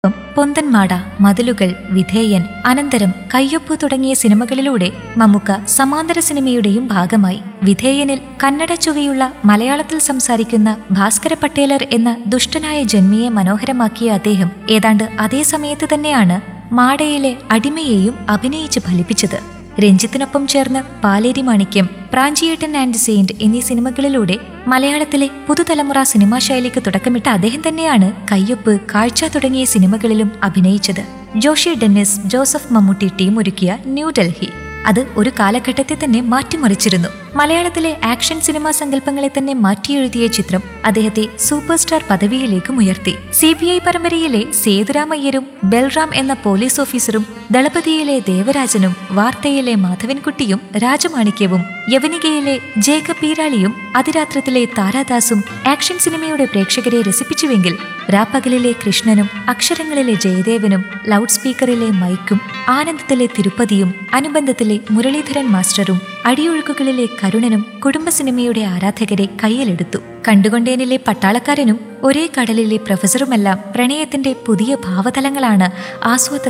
ഒപ്പം പൊന്തൻമാട മതിലുകൾ വിധേയൻ അനന്തരം കയ്യൊപ്പ് തുടങ്ങിയ സിനിമകളിലൂടെ മമ്മുക്ക സമാന്തര സിനിമയുടെയും ഭാഗമായി വിധേയനിൽ കന്നഡ ചുവയുള്ള മലയാളത്തിൽ സംസാരിക്കുന്ന ഭാസ്കര പട്ടേലർ എന്ന ദുഷ്ടനായ ജന്മിയെ മനോഹരമാക്കിയ അദ്ദേഹം ഏതാണ്ട് അതേ സമയത്ത് തന്നെയാണ് മാടയിലെ അടിമയെയും അഭിനയിച്ച് ഫലിപ്പിച്ചത് രഞ്ജിത്തിനൊപ്പം ചേർന്ന് പാലേരി മാണിക്യം പ്രാഞ്ചിയേട്ടൻ ആൻഡ് സെയിന്റ് എന്നീ സിനിമകളിലൂടെ മലയാളത്തിലെ പുതുതലമുറ സിനിമാ ശൈലിക്ക് തുടക്കമിട്ട അദ്ദേഹം തന്നെയാണ് കയ്യൊപ്പ് കാഴ്ച തുടങ്ങിയ സിനിമകളിലും അഭിനയിച്ചത് ജോഷി ഡെന്നിസ് ജോസഫ് മമ്മൂട്ടി ടീം ഒരുക്കിയ ന്യൂഡൽഹി അത് ഒരു കാലഘട്ടത്തെ തന്നെ മാറ്റിമറിച്ചിരുന്നു മലയാളത്തിലെ ആക്ഷൻ സിനിമാ സങ്കല്പങ്ങളെ തന്നെ മാറ്റിയെഴുതിയ ചിത്രം അദ്ദേഹത്തെ സൂപ്പർ സ്റ്റാർ പദവിയിലേക്കും ഉയർത്തി സി ബി ഐ പരമ്പരയിലെ സേതുരാമയ്യരും ബൽറാം എന്ന പോലീസ് ഓഫീസറും ദളപതിയിലെ ദേവരാജനും വാർത്തയിലെ മാധവൻകുട്ടിയും രാജമാണിക്യവും യവനികയിലെ ജേക്കബ് പീരാളിയും അതിരാത്രത്തിലെ താരാദാസും ആക്ഷൻ സിനിമയുടെ പ്രേക്ഷകരെ രസിപ്പിച്ചുവെങ്കിൽ രാപ്പകലിലെ കൃഷ്ണനും അക്ഷരങ്ങളിലെ ജയദേവനും ലൗഡ് സ്പീക്കറിലെ മൈക്കും ആനന്ദത്തിലെ തിരുപ്പതിയും അനുബന്ധത്തിലെ മുരളീധരൻ മാസ്റ്ററും അടിയൊഴുക്കുകളിലെ കരുണനും കുടുംബ സിനിമയുടെ ആരാധകരെ കയ്യിലെടുത്തു കണ്ടുകൊണ്ടേനിലെ പട്ടാളക്കാരനും ഒരേ കടലിലെ പ്രൊഫസറുമെല്ലാം പ്രണയത്തിന്റെ പുതിയ ഭാവതലങ്ങളാണ് ആസ്വാദക